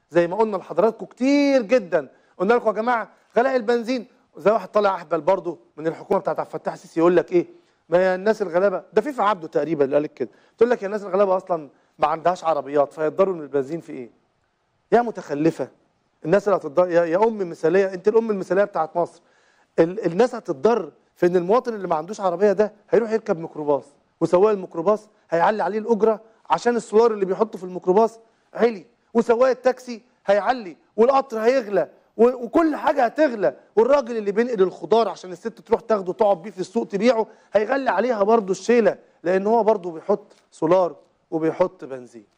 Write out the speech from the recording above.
زي ما قلنا لحضراتكم كتير جدا قلنا لكم يا جماعه غلاء البنزين زي واحد طالع اهبل برضه من الحكومه بتاعت عبد الفتاح السيسي يقول لك ايه ما هي الناس الغلابه ده في في عبده تقريبا اللي قال كده تقول لك يا الناس الغلابه اصلا ما عندهاش عربيات فيتضروا من البنزين في ايه يا متخلفه الناس اللي هتتضر يا, يا ام مثاليه انت الام المثاليه بتاعت مصر ال... الناس هتتضر في ان المواطن اللي ما عندوش عربيه ده هيروح يركب ميكروباص وسواق الميكروباص هيعلي عليه الاجره عشان السولار اللي بيحطه في الميكروباص علي وسواق التاكسي هيعلي والقطر هيغلى و- وكل حاجه هتغلى والراجل اللي بينقل الخضار عشان الست تروح تاخده تقعد بيه في السوق تبيعه هيغلي عليها برضه الشيله لان هو برضه بيحط سولار وبيحط بنزين